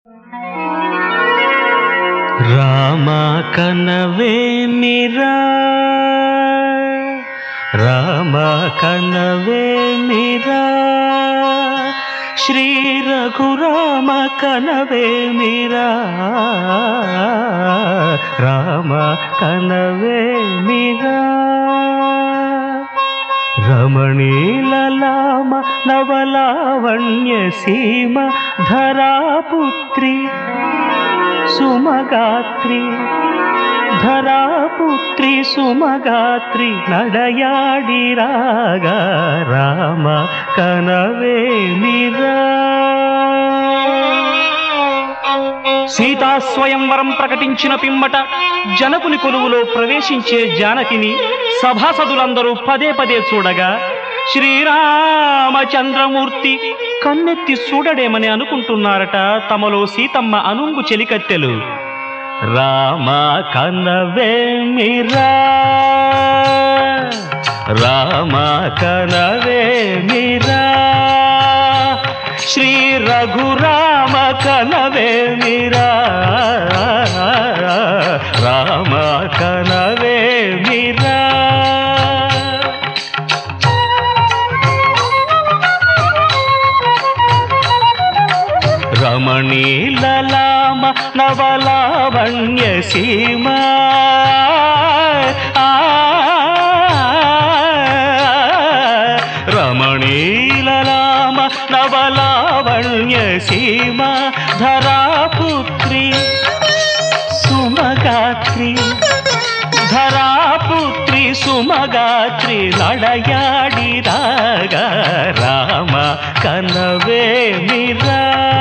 రామ కనవేమిరా రామ కనవేమిరా శ్రీ రఘురామ కనవేమిరా రామ కనవేమిరా రమణీలలామ నవలావణ్య సీమ ధరాపుత్రి సుమగాత్రి ధరాపుత్రి సుమగాత్రి నడయాడి రాగా రామ కనవేమిరా సీతా స్వయంవరం ప్రకటించిన పిమ్మట జనకుని కొలువులో ప్రవేశించే జానకిని సభాసదులందరూ పదే పదే చూడగా శ్రీరామచంద్రమూర్తి కన్నెత్తి చూడడేమని అనుకుంటున్నారట తమలో సీతమ్మ అనుంగు చెలికత్తెలు రామ కనవేమిరా రామ కనవేమిరా శ్రీ రఘురామ కనవేమిరా రామ కనవేమిరా రమణీలలామ నవలావణ్య సీమ రమణీలలామ నవలావణ్య సీమ ధరాపుత్రి సుమగాత్రి ధరాపుత్రి సుమగాత్రి నడయాడి రాగా రామ కనవేమిరా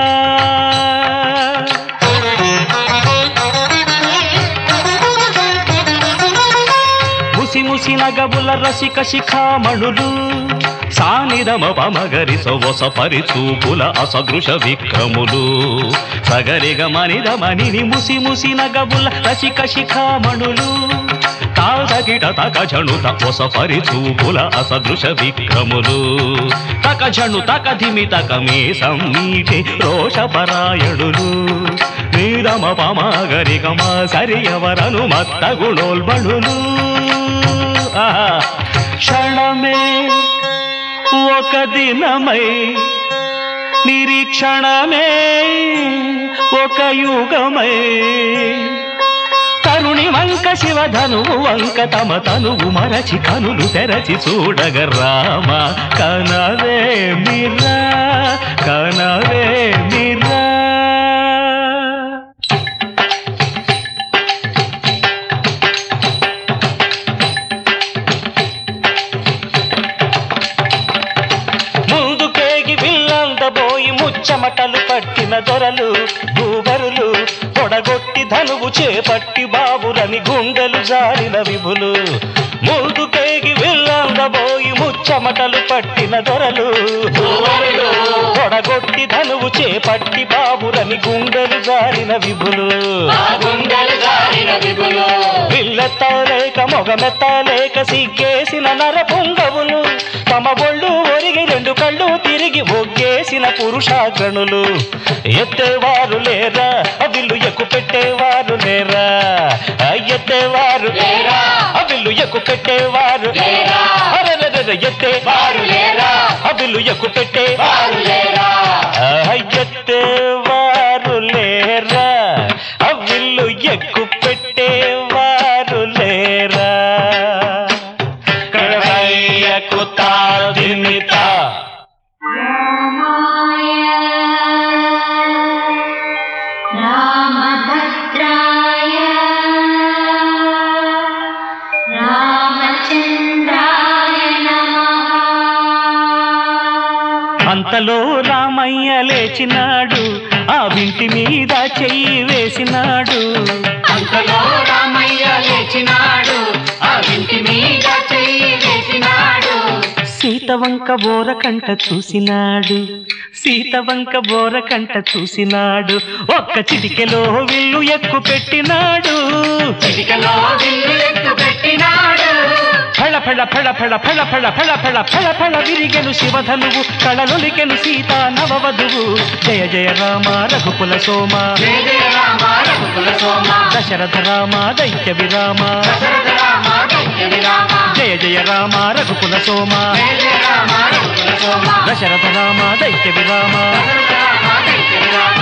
ముసి ముసి నగబుల రసిక శిఖామణులు సానిదమ పమగరి సొవస పరిచూపుల అసదృశ విక్రములు సగరిగ మనిద మనిని ముసి ముసి నగబుల రసిక శిఖామణులు తాదగిట తక జణుత ఒస పరిచూపుల అసదృశ విక్రములు తక జణు తక ధిమి తక మే సమ్మీటి రోషపరాయణులు నీరమ పమాగరి గమ సరియవరను మత్త గుణోల్బణులు ఆహా. క్షణమే ఒక దినమై నిరీక్షణమే ఒక యుగమై తరుణి వంక శివధనువు వంక తమ తనువు మరచి కనులు తెరచి చూడగ రామ కనవే మిరా కనవే మిరా ముందుకేగి విల్లందబోయి ముచ్చమటలు పట్టిన దొరలు భూగరులు పొడగొట్టి ధనువు చేపట్టి బాబులని గుండెలు జారిన విభులు ముందుకేగి విల్లందబోయి ముచ్చమటలు పట్టిన దొరలు పొడగొట్టి ధనువు చేపట్టి బాబులని గుండెలు జారిన విభులు విల్లెత్తలేక మొగమెత్తలేక సిగ్గేసిన నర పొంగవులు తమ బొళ్ళు ఒరిగి రెండు కళ్ళు తిరిగి ఒగ్గేసిన పురుషాగ్రణులు ఎత్తేవారు లేరా అవిల్లు ఎక్కు పెట్టేవారు లేరా ఆ, ఎత్తేవారు అవిల్లు ఎక్కు పెట్టేవారు అరెరెరెరె, ఎత్తేవారు అవిల్లు ఎక్కు పెట్టే ఆ, ఎత్తేవారు లేరా అవిల్లు ఎక్కు పెట్టేవారు లేరా కడవయ్యకు తాదిమిత రామాయ రామభద్రాయ రామచంద్రాయ నమః అంతలో రామయ్య లేచినాడు ఆ వింటి మీద చెయ్యి వేసినాడు అంతలో రామయ్య లేచినాడు ఆ ఇంటి మీద చెయ్యి వేసినాడు సీత వంక బోర కంట చూసినాడు సీత వంక బోర కంట చూసినాడు ఒక్క చిటికెలో విల్లు ఎక్కు పెట్టినాడు చిటికలో విల్లు ఎక్కు పెట్టినాడు ఫెళ ఫెళ ఫెళ ఫెళ ఫెళ ఫెళ ఫెళ ఫెళ ఫెళ ఫెళ విరిగెను శివధనువు కళలొలికెను సీత నవవధువు జయ జయ రామ రఘుకుల సోమ జయ జయ రామ రఘుకుల సోమ దశరథ రామ దైత్య విరామ దశరథ రామ దైత్య విరామ జయ జయ రామ రఘుకుల సోమ జయ జయ రామ రఘుకుల సోమ దశరథ రామ దైత్య విరామ దశరథ రామ దైత్య విరామ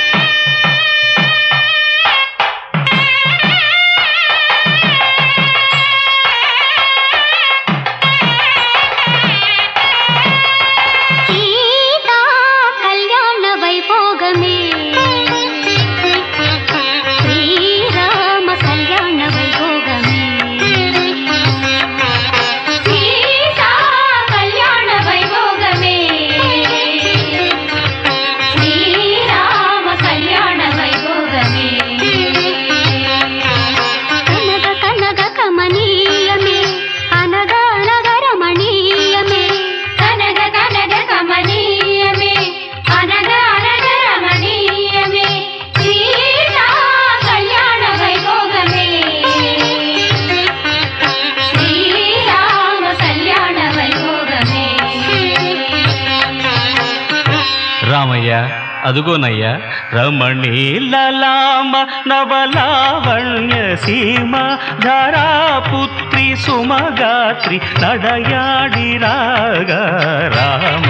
సీతా కళ్యాణ వైభోగమే శ్రీరామ కళ్యాణ వైభోగమే సీతా కళ్యాణ వైభోగమే శ్రీరామ కళ్యాణ వైభోగమే కనగ కనగ కమనీయమే అనగ రమణీయమే కనగ కనగ కమనీయమే అనగ అనగ రమణీయమే సీతా కళ్యాణ వైభోగమే శ్రీరామ కళ్యాణ వైభోగమే రామయ్య అదుగోనయ్యా రమణీలలామ నవలావణ్య సీమ ధరాపుత్రి సుమగాత్రి నడయాడి రాగా రామ